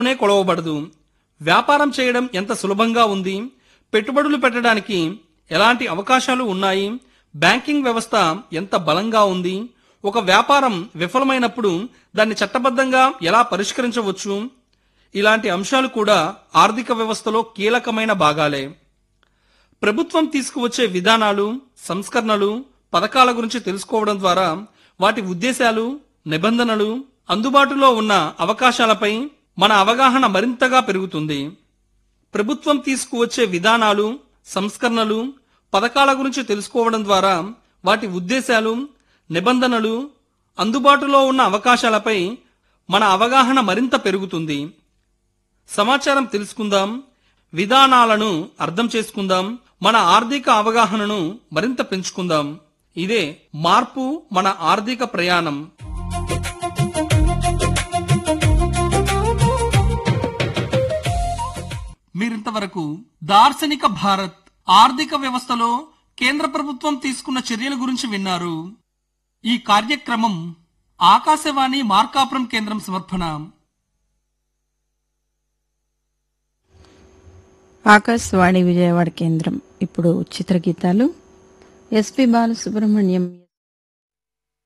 నే కొలవబడదు వ్యాపారం చేయడం ఎంత సులభంగా ఉంది పెట్టుబడులు పెట్టడానికి ఎలాంటి అవకాశాలు ఉన్నాయి బ్యాంకింగ్ వ్యవస్థ ఎంత బలంగా ఉంది ఒక వ్యాపారం విఫలమైనప్పుడు దాన్ని చట్టబద్ధంగా ఎలా పరిష్కరించవచ్చు ఇలాంటి అంశాలు కూడా ఆర్థిక వ్యవస్థలో కీలకమైన భాగాలే ప్రభుత్వం తీసుకువచ్చే విధానాలు సంస్కరణలు పథకాల గురించి తెలుసుకోవడం ద్వారా వాటి ఉద్దేశాలు నిబంధనలు అందుబాటులో ఉన్న అవకాశాలపై మన అవగాహన మరింతగా పెరుగుతుంది ప్రభుత్వం తీసుకువచ్చే విధానాలు సంస్కరణలు పథకాల గురించి తెలుసుకోవడం ద్వారా వాటి ఉద్దేశాలు నిబంధనలు అందుబాటులో ఉన్న అవకాశాలపై మన అవగాహన మరింత పెరుగుతుంది సమాచారం తెలుసుకుందాం విధానాలను అర్థం చేసుకుందాం మన ఆర్థిక అవగాహనను మరింత పెంచుకుందాం ఇదే మార్పు మన ఆర్థిక ప్రయాణం మీరింతవరకు దార్శనిక భారత్ ఆర్థిక వ్యవస్థలో కేంద్ర ప్రభుత్వం తీసుకున్న చర్యల గురించి విన్నారు ఈ కార్యక్రమం ఆకాశవాణి మార్కాపురం కేంద్రం సమర్పణ ఆకాశవాణి విజయవాడ కేంద్రం ఇప్పుడు చిత్రగీతాలు ఎస్పి బాలసుబ్రహ్మణ్యం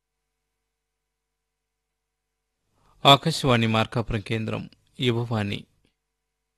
ఆకాశవాణి మార్కాపురం కేంద్రం యువవాణి